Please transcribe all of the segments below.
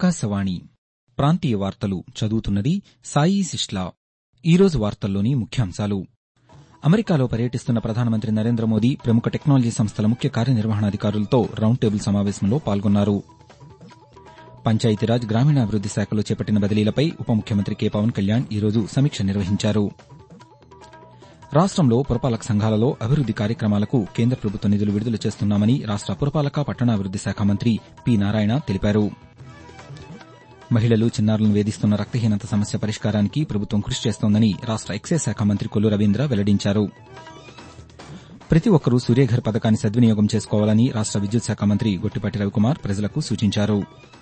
ఆకాశవాణి ప్రాంతీయ వార్తలు చదువుతున్నది సాయి సిష్లా ఈరోజు వార్తల్లోని ముఖ్యాంశాలు అమెరికాలో పర్యటిస్తున్న ప్రధానమంత్రి నరేంద్ర మోదీ ప్రముఖ టెక్నాలజీ సంస్థల ముఖ్య కార్యనిర్వహణాధికారులతో రౌండ్ టేబుల్ సమావేశంలో పాల్గొన్నారు పంచాయతీరాజ్ గ్రామీణాభివృద్ది శాఖలో చేపట్టిన బదిలీలపై ఉప ముఖ్యమంత్రి కె పవన్ కళ్యాణ్ ఈరోజు సమీక్ష నిర్వహించారు రాష్టంలో పురపాలక సంఘాలలో అభివృద్ది కార్యక్రమాలకు కేంద్ర ప్రభుత్వ నిధులు విడుదల చేస్తున్నామని రాష్ట పురపాలక పట్టణాభివృద్ది శాఖ మంత్రి పి నారాయణ తెలిపారు మహిళలు చిన్నారులను వేధిస్తున్న రక్తహీనత సమస్య పరిష్కారానికి ప్రభుత్వం కృషి చేస్తోందని రాష్ట ఎక్సైజ్ శాఖ మంత్రి కొల్లు రవీంద్ర వెల్లడించారు ప్రతి ఒక్కరూ సూర్యఘర్ పథకాన్ని సద్వినియోగం చేసుకోవాలని రాష్ట విద్యుత్ శాఖ మంత్రి గొట్టిపాటి రవికుమార్ ప్రజలకు సూచించారు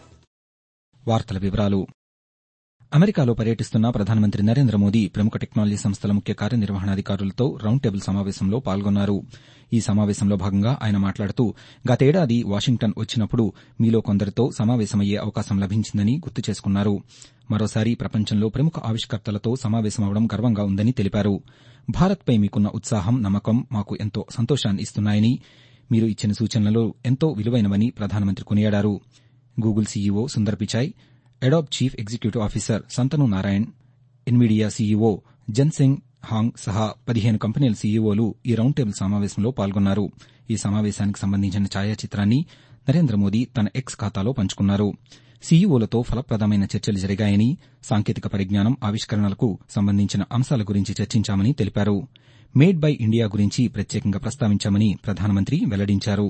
వార్తల వివరాలు అమెరికాలో పర్యటిస్తున్న ప్రధానమంత్రి నరేంద్ర మోదీ ప్రముఖ టెక్నాలజీ సంస్థల ముఖ్య కార్యనిర్వహణాధికారులతో రౌండ్ టేబుల్ సమావేశంలో పాల్గొన్నారు ఈ సమావేశంలో భాగంగా ఆయన మాట్లాడుతూ గతేడాది వాషింగ్టన్ వచ్చినప్పుడు మీలో కొందరితో సమావేశమయ్యే అవకాశం లభించిందని గుర్తు చేసుకున్నారు మరోసారి ప్రపంచంలో ప్రముఖ ఆవిష్కర్తలతో సమావేశమవడం గర్వంగా ఉందని తెలిపారు భారత్పై మీకున్న ఉత్సాహం నమ్మకం మాకు ఎంతో సంతోషాన్ని ఇస్తున్నాయని మీరు ఇచ్చిన సూచనలు ఎంతో విలువైనవని ప్రధానమంత్రి కొనియాడారు Google CEO Sundar Pichai Adobe chief executive officer Shantanu Narayen Nvidia CEO Jensen Huang సహా పదిహేను కంపెనీల సీఈఓలు ఈ రౌండ్ టేబుల్ సమావేశంలో పాల్గొన్నారు ఈ సమావేశానికి సంబంధించిన ఛాయాచిత్రాన్ని నరేంద్ర మోదీ తన ఎక్స్ ఖాతాలో పంచుకున్నారు సీఈఓలతో ఫలప్రదమైన చర్చలు జరిగాయని సాంకేతిక పరిజ్ఞానం ఆవిష్కరణలకు సంబంధించిన అంశాల గురించి చర్చించామని తెలిపారు మేడ్ బై ఇండియా గురించి ప్రత్యేకంగా ప్రస్తావించామని ప్రధానమంత్రి వెల్లడించారు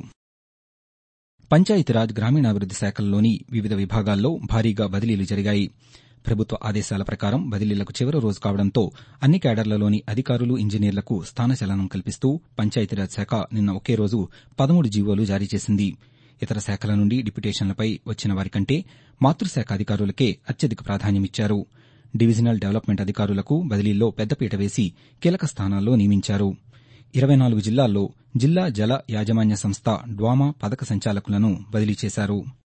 పంచాయతీరాజ్ గ్రామీణాభివృద్ది శాఖల్లోని వివిధ విభాగాల్లో భారీగా బదిలీలు జరిగాయి ప్రభుత్వ ఆదేశాల ప్రకారం బదిలీలకు చివరి రోజు కావడంతో అన్ని క్యాడర్లలోని అధికారులు ఇంజనీర్లకు స్థానచలనం కల్పిస్తూ పంచాయతీరాజ్ శాఖ నిన్న ఒకే రోజు పదమూడు జీవోలు జారీ చేసింది ఇతర శాఖల నుండి డిప్యుటేషన్లపై వచ్చిన వారికంటే మాతృశాఖ అధికారులకే అత్యధిక ప్రాధాన్యమిచ్చారు డివిజనల్ డెవలప్మెంట్ అధికారులకు బదిలీల్లో పెద్దపీట వేసి కీలక స్థానాల్లో నియమించారు ఇరవై నాలుగు జిల్లాల్లో జిల్లా జల యాజమాన్య సంస్థ డ్వామా పథక సంచాలకులను బదిలీ చేశారు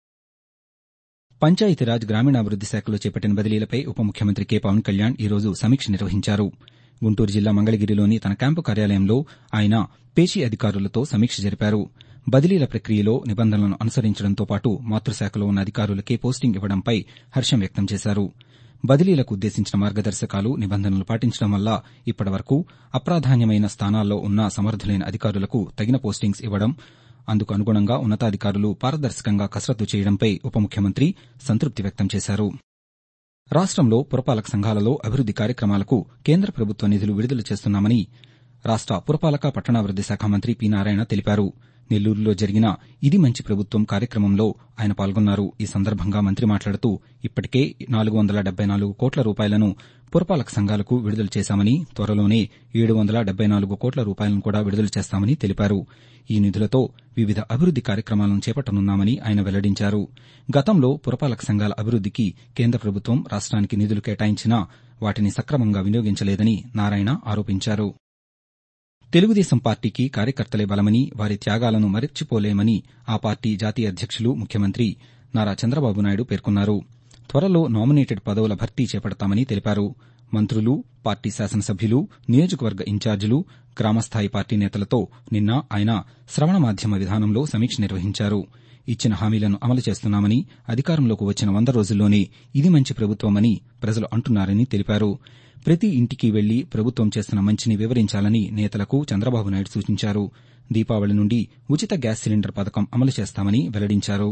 పంచాయతీరాజ్ గ్రామీణాభివృద్ది శాఖలో చేపట్టిన బదిలీలపై ఉప ముఖ్యమంత్రి కె పవన్ కళ్యాణ్ ఈరోజు సమీక్ష నిర్వహించారు గుంటూరు జిల్లా మంగళగిరిలోని తన క్యాంపు కార్యాలయంలో ఆయన పేషీ అధికారులతో సమీక్ష జరిపారు బదిలీల ప్రక్రియలో నిబంధనలను అనుసరించడంతో పాటు మాతృశాఖలో ఉన్న అధికారులకే పోస్టింగ్ ఇవ్వడంపై హర్షం వ్యక్తం చేశారు బదిలీలకు ఉద్దేశించిన మార్గదర్శకాలు నిబంధనలు పాటించడం వల్ల ఇప్పటివరకు అప్రాధాన్యమైన స్థానాల్లో ఉన్న సమర్థులైన అధికారులకు తగిన పోస్టింగ్స్ ఇవ్వడం అందుకు అనుగుణంగా ఉన్నతాధికారులు పారదర్శకంగా కసరత్తు చేయడంపై ఉప ముఖ్యమంత్రి సంతృప్తి వ్యక్తం చేశారు రాష్టంలో పురపాలక సంఘాలలో అభివృద్ది కార్యక్రమాలకు కేంద్ర ప్రభుత్వ నిధులు విడుదల చేస్తున్నామని రాష్ట పురపాలక పట్టణాభివృద్ది శాఖ మంత్రి పి నారాయణ తెలిపారు నెల్లూరులో జరిగిన ఇది మంచి ప్రభుత్వం కార్యక్రమంలో ఆయన పాల్గొన్నారు ఈ సందర్భంగా మంత్రి మాట్లాడుతూ ఇప్పటికే నాలుగు వందల డెబ్బై నాలుగు కోట్ల రూపాయలను పురపాలక సంఘాలకు విడుదల చేశామని త్వరలోనే ఏడు వందల డెబ్బై నాలుగు కోట్ల రూపాయలను కూడా విడుదల చేస్తామని తెలిపారు ఈ నిధులతో వివిధ అభివృద్ది కార్యక్రమాలను చేపట్టనున్నామని ఆయన వెల్లడించారు గతంలో పురపాలక సంఘాల అభివృద్దికి కేంద్ర ప్రభుత్వం రాష్ట్రానికి నిధులు కేటాయించినా వాటిని సక్రమంగా వినియోగించలేదని నారాయణ ఆరోపించారు తెలుగుదేశం పార్టీకి కార్యకర్తలే బలమని వారి త్యాగాలను మరిచిపోలేమని ఆ పార్టీ జాతీయ అధ్యక్షులు ముఖ్యమంత్రి నారా చంద్రబాబు నాయుడు పేర్కొన్నారు త్వరలో నామినేటెడ్ పదవుల భర్తీ చేపడతామని తెలిపారు మంత్రులు పార్టీ శాసనసభ్యులు నియోజకవర్గ ఇన్ఛార్జీలు గ్రామస్థాయి పార్టీ నేతలతో నిన్న ఆయన శ్రవణ మాధ్యమ విధానంలో సమీక్ష నిర్వహించారు ఇచ్చిన హామీలను అమలు చేస్తున్నామని అధికారంలోకి వచ్చిన వంద రోజుల్లోనే ఇది మంచి ప్రభుత్వమని ప్రజలు అంటున్నారని తెలిపారు ప్రతి ఇంటికి వెళ్లి ప్రభుత్వం చేస్తున్న మంచిని వివరించాలని నేతలకు చంద్రబాబు నాయుడు సూచించారు దీపావళి నుండి ఉచిత గ్యాస్ సిలిండర్ పథకం అమలు చేస్తామని వెల్లడించారు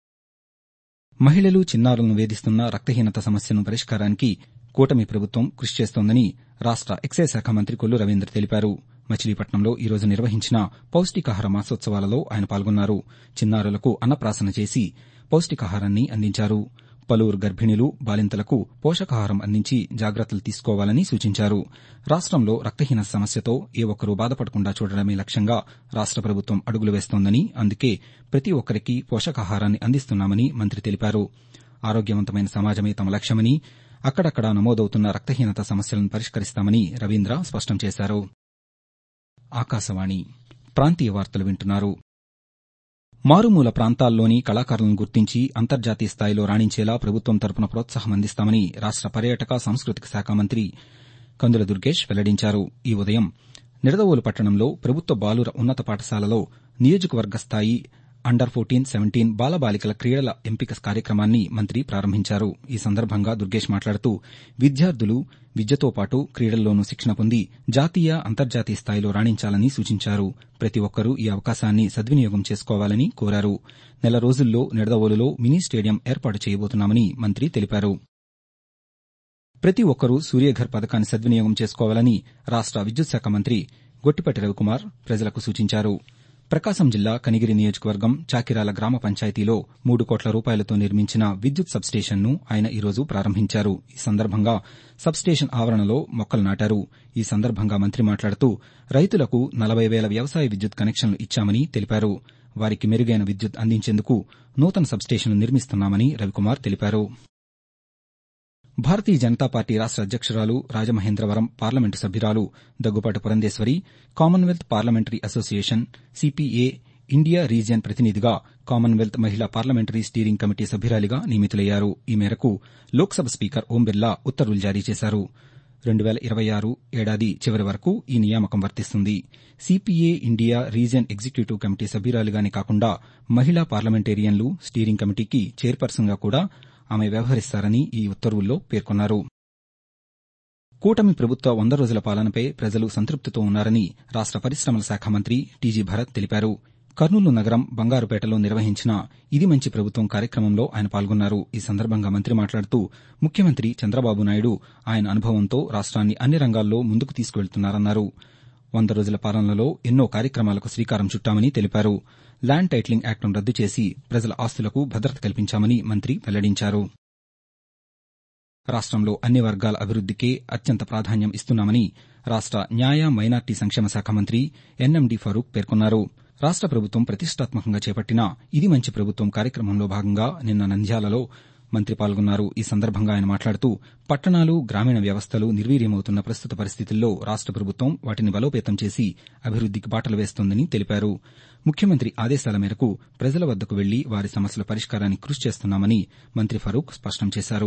మహిళలు చిన్నారులను వేధిస్తున్న రక్తహీనత సమస్యను పరిష్కారానికి కూటమి ప్రభుత్వం కృషి చేస్తోందని రాష్ట ఎక్సైజ్ శాఖ మంత్రి కొల్లు రవీంద్ర తెలిపారు మచిలీపట్నంలో ఈ రోజు నిర్వహించిన పౌష్టికాహార మాసోత్సవాలలో ఆయన పాల్గొన్నారు చిన్నారులకు అన్నప్రాసన చేసి పౌష్టికాహారాన్ని అందించారు పలువురు గర్భిణీలు బాలింతలకు పోషకాహారం అందించి జాగ్రత్తలు తీసుకోవాలని సూచించారు రాష్టంలో రక్తహీనత సమస్యతో ఏ ఒక్కరూ బాధపడకుండా చూడడమే లక్ష్యంగా రాష్ట ప్రభుత్వం అడుగులు వేస్తోందని అందుకే ప్రతి ఒక్కరికి పోషకాహారాన్ని అందిస్తున్నామని మంత్రి తెలిపారు ఆరోగ్యవంతమైన సమాజమే తమ లక్ష్యమని అక్కడక్కడా నమోదవుతున్న రక్తహీనత సమస్యలను పరిష్కరిస్తామని రవీంద్ర స్పష్టం చేశారు ఆకాశవాణి ప్రాంతీయ వార్తలు వింటున్నారు మారుమూల ప్రాంతాల్లోని కళాకారులను గుర్తించి అంతర్జాతీయ స్థాయిలో రాణించేలా ప్రభుత్వం తరపున ప్రోత్సాహం అందిస్తామని రాష్ట పర్యాటక సాంస్కృతిక శాఖ మంత్రి కందుల దుర్గేష్ వెల్లడించారు ఈ ఉదయం నిడదవోలు పట్టణంలో ప్రభుత్వ బాలుర ఉన్నత పాఠశాలలో నియోజకవర్గ స్థాయి అండర్ ఫోర్టీన్ సెవెంటీన్ బాలబాలికల క్రీడల ఎంపిక కార్యక్రమాన్ని మంత్రి ప్రారంభించారు ఈ సందర్భంగా దుర్గేష్ మాట్లాడుతూ విద్యార్థులు విద్యతో పాటు క్రీడల్లోనూ శిక్షణ పొంది జాతీయ అంతర్జాతీయ స్థాయిలో రాణించాలని సూచించారు ప్రతి ఒక్కరూ ఈ అవకాశాన్ని సద్వినియోగం చేసుకోవాలని కోరారు నెల రోజుల్లో నిడదవోలులో మినీ స్టేడియం ఏర్పాటు చేయబోతున్నామని మంత్రి తెలిపారు ప్రతి ఒక్కరూ సూర్యఘర్ పథకాన్ని సద్వినియోగం చేసుకోవాలని రాష్ట విద్యుత్ శాఖ మంత్రి గొట్టిపాటి రవికుమార్ ప్రజలకు సూచించారు ప్రకాశం జిల్లా కనిగిరి నియోజకవర్గం చాకిరాల గ్రామ పంచాయతీలో మూడు కోట్ల రూపాయలతో నిర్మించిన విద్యుత్ సబ్స్టేషన్ను ఆయన ఈరోజు ప్రారంభించారు ఈ సందర్భంగా సబ్స్టేషన్ ఆవరణలో మొక్కలు నాటారు ఈ సందర్భంగా మంత్రి మాట్లాడుతూ రైతులకు నలభై వేల వ్యవసాయ విద్యుత్ కనెక్షన్లు ఇచ్చామని తెలిపారు వారికి మెరుగైన విద్యుత్ అందించేందుకు నూతన సబ్స్టేషన్లు నిర్మిస్తున్నామని రవికుమార్ తెలిపారు భారతీయ జనతా పార్టీ రాష్ట అధ్యక్షురాలు రాజమహేంద్రవరం పార్లమెంటు సభ్యురాలు Daggubati Purandeswari commonwealth parliamentary association CPA India region ప్రతినిధిగా కామన్వెల్త్ మహిళా పార్లమెంటరీ స్టీరింగ్ కమిటీ సభ్యురాలిగా నియమితులయ్యారు ఈ మేరకు లోక్సభ స్పీకర్ ఓం బిర్లా ఉత్తర్వులు జారీ చేశారు రెండు వేల ఇరవై ఆరు ఏడాది చివరి వరకు ఈ నియామకం వర్తిస్తుంది CPA India region executive committee సభ్యురాలిగానే కాకుండా మహిళా పార్లమెంటేరియన్లు స్టీరింగ్ కమిటీకి చైర్పర్సన్గా కూడా ఆమె వ్యవహరిస్తారని ఈ ఉత్తర్వుల్లో పేర్కొన్నారు కూటమి ప్రభుత్వ వంద రోజుల పాలనపై ప్రజలు సంతృప్తితో ఉన్నారని రాష్ట పరిశ్రమల శాఖ మంత్రి టీజీ భరత్ తెలిపారు కర్నూలు నగరం బంగారుపేటలో నిర్వహించిన ఇది మంచి ప్రభుత్వం కార్యక్రమంలో ఆయన పాల్గొన్నారు ఈ సందర్భంగా మంత్రి మాట్లాడుతూ ముఖ్యమంత్రి చంద్రబాబు నాయుడు ఆయన అనుభవంతో రాష్ట్రాన్ని అన్ని రంగాల్లో ముందుకు తీసుకువెళ్తున్నారన్నారు వంద రోజుల పాలనలో ఎన్నో కార్యక్రమాలకు శ్రీకారం చుట్టామని తెలిపారు ల్యాండ్ టైటిలింగ్ యాక్టును రద్దు చేసి ప్రజల ఆస్తులకు భద్రత కల్పించామని మంత్రి వెల్లడించారు రాష్టంలో అన్ని వర్గాల అభివృద్దికే అత్యంత ప్రాధాన్యం ఇస్తున్నామని రాష్ట న్యాయ మైనార్టీ సంక్షేమ శాఖ మంత్రి ఎన్ఎండి ఫరూక్ పేర్కొన్నారు రాష్ట ప్రభుత్వం ప్రతిష్టాత్మకంగా చేపట్టిన ఇది మంచి ప్రభుత్వం కార్యక్రమంలో భాగంగా నిన్న నంద్యాలలో మంత్రి పాల్గొన్నారు ఈ సందర్భంగా ఆయన మాట్లాడుతూ పట్టణాలు గ్రామీణ వ్యవస్థలు నిర్వీర్యమవుతున్న ప్రస్తుత పరిస్థితుల్లో రాష్ట ప్రభుత్వం వాటిని బలోపేతం చేసి అభివృద్దికి బాటలు వేస్తోందని తెలిపారు ముఖ్యమంత్రి ఆదేశాల మేరకు ప్రజల వద్దకు వెళ్లి వారి సమస్యల పరిష్కారానికి కృషి చేస్తున్నామని మంత్రి ఫరూక్ స్పష్టం చేశారు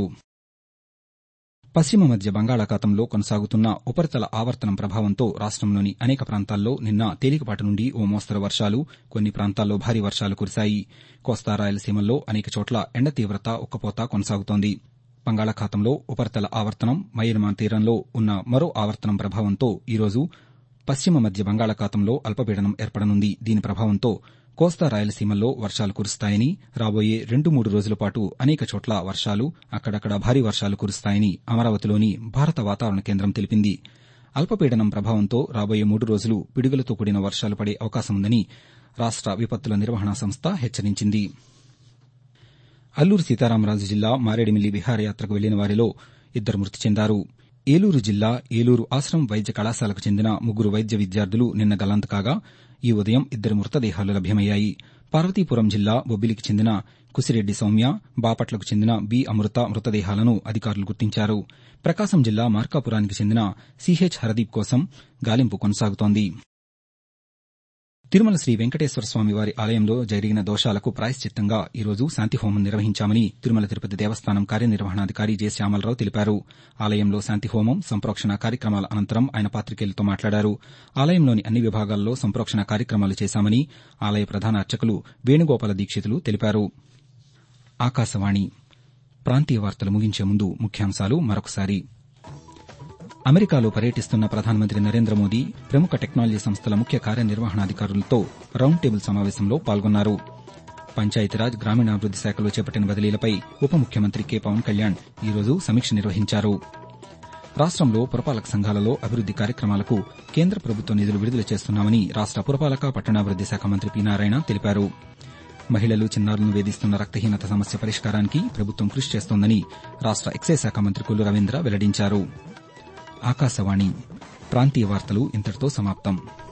పశ్చిమ మధ్య బంగాళాఖాతంలో కొనసాగుతున్న ఉపరితల ఆవర్తనం ప్రభావంతో రాష్టంలోని అనేక ప్రాంతాల్లో నిన్న తేలికపాటి నుండి ఓ మోస్తరు వర్షాలు కొన్ని ప్రాంతాల్లో భారీ వర్షాలు కురిశాయి కోస్తా రాయలసీమల్లో అనేక చోట్ల ఎండ తీవ్రత ఉక్కపోత కొనసాగుతోంది బంగాళాఖాతంలో ఉపరితల ఆవర్తనం మయన్మార్ తీరంలో ఉన్న మరో ఆవర్తనం ప్రభావంతో ఈరోజు పశ్చిమ మధ్య బంగాళాఖాతంలో అల్పపీడనం ఏర్పడనుంది దీని ప్రభావంతో కోస్తా రాయలసీమల్లో వర్షాలు కురుస్తాయని రాబోయే రెండు మూడు రోజుల పాటు అనేక చోట్ల వర్షాలు అక్కడక్కడ భారీ వర్షాలు కురుస్తాయని అమరావతిలోని భారత వాతావరణ కేంద్రం తెలిపింది అల్పపీడనం ప్రభావంతో రాబోయే మూడు రోజులు పిడుగులతో కూడిన వర్షాలు పడే అవకాశముందని రాష్ట విపత్తుల నిర్వహణ సంస్థ హెచ్చరించింది అల్లూరు సీతారామరాజు జిల్లా మారేడుమిల్లి విహారయాత్రకు వెళ్లిన వారిలో ఇద్దరు మృతి చెందారు ఏలూరు జిల్లా ఏలూరు ఆశ్రమ్ వైద్య కళాశాలకు చెందిన ముగ్గురు వైద్య విద్యార్థులు నిన్న గల్లంతు కాగా ఈ ఉదయం ఇద్దరు మృతదేహాలు లభ్యమయ్యాయి పార్వతీపురం జిల్లా బొబ్బిలికి చెందిన కుసిరెడ్డి సౌమ్య బాపట్లకు చెందిన బి అమృత మృతదేహాలను అధికారులు గుర్తించారు ప్రకాశం జిల్లా మార్కాపురానికి చెందిన సిహెచ్ హరదీప్ కోసం గాలింపు కొనసాగుతోంది తిరుమల శ్రీ వెంకటేశ్వర స్వామి వారి ఆలయంలో జరిగిన దోషాలకు ప్రాయశ్చిత్తంగా ఈరోజు శాంతిహోమం నిర్వహించామని తిరుమల తిరుపతి దేవస్థానం కార్యనిర్వహణాధికారి జె శ్యామలరావు తెలిపారు ఆలయంలో శాంతిహోమం సంప్రోక్షణ కార్యక్రమాల అనంతరం ఆయన పాతికేయులతో మాట్లాడారు ఆలయంలోని అన్ని విభాగాల్లో సంప్రోక్షణ కార్యక్రమాలు చేశామని ఆలయ ప్రధాన అర్చకులు వేణుగోపాల దీక్షితులు తెలిపారు ఆకాశవాణి ప్రాంతీయ వార్తలు ముగించే ముందు ముఖ్యాంశాలు మరొకసారి అమెరికాలో పర్యటిస్తున్న ప్రధానమంత్రి నరేంద్ర మోదీ ప్రముఖ టెక్నాలజీ సంస్థల ముఖ్య కార్యనిర్వహణాధికారులతో రౌండ్ టేబుల్ సమావేశంలో పాల్గొన్నారు పంచాయతీరాజ్ గ్రామీణాభివృద్ది శాఖలో చేపట్టిన బదిలీలపై ఉప ముఖ్యమంత్రి కె పవన్ కళ్యాణ్ ఈరోజు సమీక్ష నిర్వహించారు రాష్టంలో పురపాలక సంఘాలలో అభివృద్ది కార్యక్రమాలకు కేంద్ర ప్రభుత్వ నిధులు విడుదల చేస్తున్నామని రాష్ట పురపాలక పట్టణాభివృద్ది శాఖ మంత్రి పి నారాయణ తెలిపారు మహిళలు చిన్నారులను వేధిస్తున్న రక్తహీనత సమస్య పరిష్కారానికి ప్రభుత్వం కృషి చేస్తోందని రాష్ట ఎక్సైజ్ శాఖ మంత్రి కొల్లు రవీంద్ర వెల్లడించారు ఆకాశవాణి ప్రాంతీయ వార్తలు ఇంతటితో సమాప్తం